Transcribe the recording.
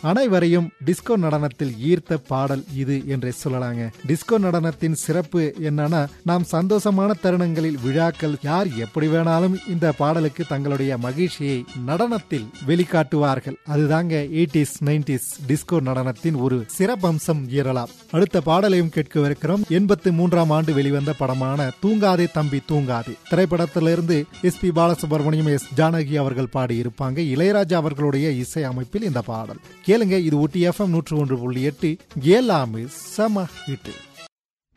அனைவரையும் டிஸ்கோ நடனத்தில் ஈர்த்த பாடல் இது என்றே சொல்லலாங்க டிஸ்கோ நடனத்தின் சிறப்பு என்னன்னா நாம் சந்தோஷமான தருணங்களில் விழாக்கள் யார் எப்படி வேணாலும் இந்த பாடலுக்கு தங்களுடைய மகிழ்ச்சியை நடனத்தில் வெளிக்காட்டுவார்கள் அதுதாங்க எயிட்டிஸ் நைன்டிஸ் டிஸ்கோ நடனத்தின் ஒரு சிறப்பம்சம் ஈரலாம் அடுத்த பாடலையும் கேட்கவிருக்கிறோம் எண்பத்தி மூன்றாம் ஆண்டு வெளிவந்த படமான தூங்காதே தம்பி தூங்காதே திரைப்படத்திலிருந்து S P Balasubrahmanyam S Janaki அவர்கள் பாடியிருப்பாங்க இளையராஜா அவர்களுடைய இசை அமைப்பில் இந்த பாடல் கேளுங்க இது ஒட்டி எஃப்எம் நூற்று ஒன்று புள்ளி எட்டு ஏழாமு சம ஹிட்டு